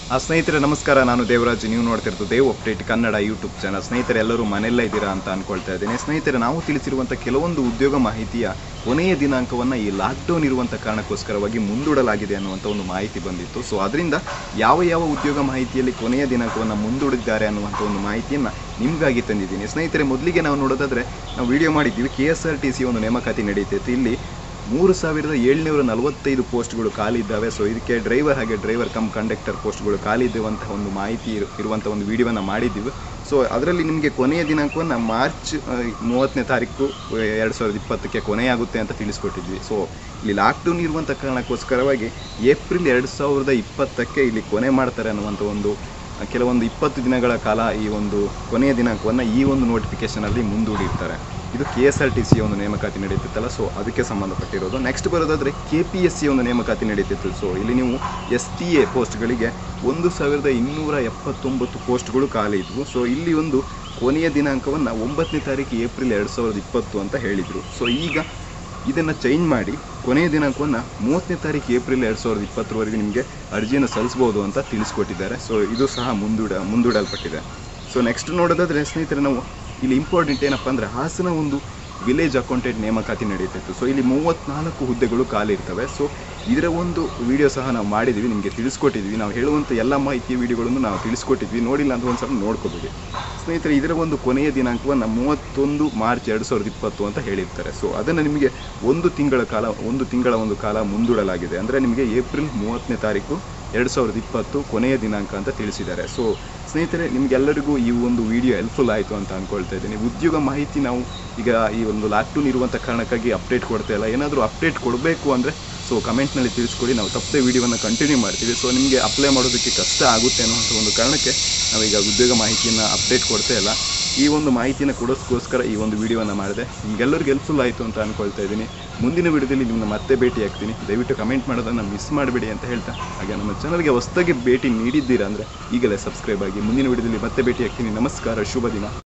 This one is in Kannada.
ಆ ಸ್ನೇಹಿತರೆ ನಮಸ್ಕಾರ ನಾನು ದೇವರಾಜ್ ನೀವು ನೋಡ್ತಿರೋದು Dev update Kannada YouTube channel ಸ್ನೇಹಿತರೆ ಎಲ್ಲರೂ ಮನೆಯಲ್ಲೇ ಇದ್ದೀರಾ ಅಂತ ಅನ್ಕೊಳ್ತಾ ಇದ್ದೇನೆ ಸ್ನೇಹಿತರೆ ನಾವು ತಿಳಿಸಿರುವಂಥ ಕೆಲವೊಂದು ಉದ್ಯೋಗ ಮಾಹಿತಿಯ ಕೊನೆಯ ದಿನಾಂಕವನ್ನು ಈ ಲಾಕ್ಡೌನ್ ಇರುವಂಥ ಕಾರಣಕ್ಕೋಸ್ಕರವಾಗಿ ಮುಂದೂಡಲಾಗಿದೆ ಅನ್ನುವಂಥ ಒಂದು ಮಾಹಿತಿ ಬಂದಿತ್ತು ಸೊ ಅದರಿಂದ ಯಾವ ಯಾವ ಉದ್ಯೋಗ ಮಾಹಿತಿಯಲ್ಲಿ ಕೊನೆಯ ದಿನಾಂಕವನ್ನು ಮುಂದೂಡಿದ್ದಾರೆ ಅನ್ನುವಂಥ ಒಂದು ಮಾಹಿತಿಯನ್ನು ನಿಮಗಾಗಿ ತಂದಿದ್ದೀನಿ ಸ್ನೇಹಿತರೆ ಮೊದಲಿಗೆ ನಾವು ನೋಡೋದಾದ್ರೆ ನಾವು ವಿಡಿಯೋ ಮಾಡಿದ್ದೀವಿ K S R T C ಒಂದು ನೇಮಕಾತಿ ನಡೀತೈತೆ ಇಲ್ಲಿ ಮೂರು ಸಾವಿರದ ಏಳ್ನೂರ ನಲವತ್ತೈದು ಪೋಸ್ಟ್ಗಳು ಖಾಲಿ ಇದ್ದಾವೆ ಸೊ ಇದಕ್ಕೆ ಡ್ರೈವರ್ ಹಾಗೆ ಡ್ರೈವರ್ ಕಮ್ ಕಂಡಕ್ಟರ್ ಪೋಸ್ಟ್ಗಳು ಖಾಲಿ ಇರುವಂತಹ ಒಂದು ಮಾಹಿತಿ ಇರು- ಇರುವಂಥ ಒಂದು ವಿಡಿಯೋವನ್ನು ಮಾಡಿದ್ದೀವಿ ಸೊ ಅದರಲ್ಲಿ ನಿಮಗೆ ಕೊನೆಯ ದಿನಾಂಕವನ್ನು ಮಾರ್ಚ್ ಆ, ಮೂವತ್ತನೇ ತಾರೀಕು ಎರಡು ಸಾವಿರದ ಇಪ್ಪತ್ತಕ್ಕೆ ಕೊನೆಯಾಗುತ್ತೆ ಅಂತ ತಿಳಿಸ್ಕೊಟ್ಟಿದ್ವಿ ಸೊ ಇಲ್ಲಿ ಲಾಕ್ಡೌನ್ ಇರುವಂಥ ಕಾರಣಕ್ಕೋಸ್ಕರವಾಗಿ ಏಪ್ರಿಲ್ ಎರಡು ಸಾವಿರದ ಇಪ್ಪತ್ತಕ್ಕೆ ಇಲ್ಲಿ ಕೊನೆ ಮಾಡ್ತಾರೆ ಅನ್ನುವಂಥ ಒಂದು ಆ, ಕೆಲವೊಂದು ಇಪ್ಪತ್ತು ದಿನಗಳ ಕಾಲ ಈ ಒಂದು ಕೊನೆಯ ದಿನಾಂಕವನ್ನು ಈ ಒಂದು ನೋಟಿಫಿಕೇಶನಲ್ಲಿ ಮುಂದೂಡಿರ್ತಾರೆ ಇದು K S R T C ಒಂದು ನೇಮಕಾತಿ ನಡೀತಿತ್ತಲ್ಲ ಸೊ ಅದಕ್ಕೆ ಸಂಬಂಧಪಟ್ಟಿರೋದು ನೆಕ್ಸ್ಟ್ ಬರೋದಾದರೆ ಕೆ ಪಿ ಎಸ್ ಸಿ ಒಂದು ನೇಮಕಾತಿ ನಡೀತಿತ್ತು ಸೊ ಇಲ್ಲಿ ನೀವು ಎಸ್ ಟಿ ಎ ಪೋಸ್ಟ್ಗಳಿಗೆ ಒಂದು ಸಾವಿರದ ಇನ್ನೂರ ಎಪ್ಪತ್ತೊಂಬತ್ತು ಪೋಸ್ಟ್ಗಳು ಖಾಲಿ ಇದ್ವು ಸೊ ಇಲ್ಲಿ ಒಂದು ಕೊನೆಯ ದಿನಾಂಕವನ್ನು ಒಂಬತ್ತನೇ ತಾರೀಕು ಏಪ್ರಿಲ್ ಎರಡು ಸಾವಿರದ ಇಪ್ಪತ್ತು ಅಂತ ಹೇಳಿದರು ಸೊ ಈಗ ಇದನ್ನು ಚೇಂಜ್ ಮಾಡಿ ಕೊನೆಯ ದಿನಾಂಕವನ್ನು ಮೂವತ್ತನೇ ತಾರೀಕು ಏಪ್ರಿಲ್ ಎರಡು ಸಾವಿರದ ಇಪ್ಪತ್ತರವರೆಗೆ ನಿಮಗೆ ಅರ್ಜಿಯನ್ನು ಸಲ್ಲಿಸ್ಬೋದು ಅಂತ ತಿಳಿಸ್ಕೊಟ್ಟಿದ್ದಾರೆ ಸೊ ಇದು ಸಹ ಮುಂದೂಡ ಮುಂದೂಡಲ್ಪಟ್ಟಿದೆ ಸೊ ನೆಕ್ಸ್ಟ್ ನೋಡೋದಾದರೆ ಸ್ನೇಹಿತರೆ ನಾವು ಇಲ್ಲಿ ಇಂಪಾರ್ಟೆಂಟ್ ಏನಪ್ಪ ಅಂದರೆ ಹಾಸನ ಒಂದು ವಿಲೇಜ್ ಅಕೌಂಟೆಂಟ್ ನೇಮಕಾತಿ ನಡೀತಿತ್ತು ಸೊ ಇಲ್ಲಿ ಮೂವತ್ತ್ನಾಲ್ಕು ಹುದ್ದೆಗಳು ಖಾಲಿ ಇರ್ತವೆ ಸೊ ಇದರ ಒಂದು ವಿಡಿಯೋ ಸಹ ನಾವು ಮಾಡಿದ್ವಿ ನಿಮಗೆ ತಿಳಿಸ್ಕೊಟ್ಟಿದ್ವಿ ನಾವು ಹೇಳುವಂಥ ಎಲ್ಲ ಮಾಹಿತಿ ವಿಡಿಯೋಗಳನ್ನು ನಾವು ತಿಳಿಸ್ಕೊಟ್ಟಿದ್ವಿ ನೋಡಿಲ್ಲ ಅಂತ ಒಂದು ಸಲ ನೋಡ್ಕೋಬೇಡಿ ಸ್ನೇಹಿತರೆ ಇದರ ಒಂದು ಕೊನೆಯ ದಿನಾಂಕವನ್ನು ಮೂವತ್ತೊಂದು ಮಾರ್ಚ್ ಎರಡು ಸಾವಿರದ ಇಪ್ಪತ್ತು ಅಂತ ಹೇಳಿರ್ತಾರೆ ಸೊ ಅದನ್ನು ನಿಮಗೆ ಒಂದು ತಿಂಗಳ ಕಾಲ ಒಂದು ತಿಂಗಳ ಒಂದು ಕಾಲ ಮುಂದೂಡಲಾಗಿದೆ ಅಂದರೆ ನಿಮಗೆ ಏಪ್ರಿಲ್ ಮೂವತ್ತನೇ ತಾರೀಕು ಎರಡು ಸಾವಿರದ ಇಪ್ಪತ್ತು ಕೊನೆಯ ದಿನಾಂಕ ಅಂತ ತಿಳಿಸಿದ್ದಾರೆ ಸೊ ಸ್ನೇಹಿತರೆ ನಿಮಗೆಲ್ಲರಿಗೂ ಈ ಒಂದು ವಿಡಿಯೋ ಹೆಲ್ಪ್ಫುಲ್ ಆಯಿತು ಅಂತ ಅಂದ್ಕೊಳ್ತಾ ಇದ್ದೀನಿ ಉದ್ಯೋಗ ಮಾಹಿತಿ ನಾವು ಈಗ ಈ ಒಂದು ಲಾಕ್ಡೌನ್ ಇರುವಂಥ ಕಾರಣಕ್ಕಾಗಿ ಅಪ್ಡೇಟ್ ಕೊಡ್ತಾ ಇಲ್ಲ ಏನಾದರೂ ಅಪ್ಡೇಟ್ ಕೊಡಬೇಕು ಅಂದರೆ ಸೊ ಕಮೆಂಟ್ನಲ್ಲಿ ತಿಳಿಸ್ಕೊಡಿ ನಾವು ತಪ್ಪದೆ ವಿಡಿಯೋವನ್ನು ಕಂಟಿನ್ಯೂ ಮಾಡ್ತೀವಿ ಸೊ ನಿಮಗೆ ಅಪ್ಲೈ ಮಾಡೋದಕ್ಕೆ ಕಷ್ಟ ಆಗುತ್ತೆ ಅನ್ನುವಂಥ ಒಂದು ಕಾರಣಕ್ಕೆ ನಾವೀಗ ಉದ್ಯೋಗ ಮಾಹಿತಿಯನ್ನು ಅಪ್ಡೇಟ್ ಕೊಡ್ತಾ ಇಲ್ಲ ಈ ಒಂದು ಮಾಹಿತಿನ ಕೊಡೋದಕ್ಕೋಸ್ಕರ ಈ ಒಂದು ವಿಡಿಯೋವನ್ನು ಮಾಡಿದೆ ನಿಮಗೆಲ್ಲರಿಗೂ ಹೆಲ್ಪ್ಫುಲ್ ಆಯಿತು ಅಂತ ಅಂದ್ಕೊಳ್ತಾ ಇದ್ದೀನಿ ಮುಂದಿನ ವಿಡಿಯೋದಲ್ಲಿ ನಿಮ್ಮನ್ನ ಮತ್ತೆ ಭೇಟಿ ಆಗ್ತೀನಿ ದಯವಿಟ್ಟು ಕಮೆಂಟ್ ಮಾಡೋದನ್ನು ಮಿಸ್ ಮಾಡಬೇಡಿ ಅಂತ ಹೇಳ್ತಾ ಹಾಗೆ ನಮ್ಮ ಚಾನಲ್ಗೆ ಹೊಸದಾಗಿ ಭೇಟಿ ನೀಡಿದ್ದೀರಾ ಅಂದರೆ ಈಗಲೇ ಸಬ್ಸ್ಕ್ರೈಬ್ ಆಗಿ ಮುಂದಿನ ವಿಡಿಯೋದಲ್ಲಿ ಮತ್ತೆ ಭೇಟಿ ಆಗ್ತೀನಿ ನಮಸ್ಕಾರ ಶುಭ ದಿನ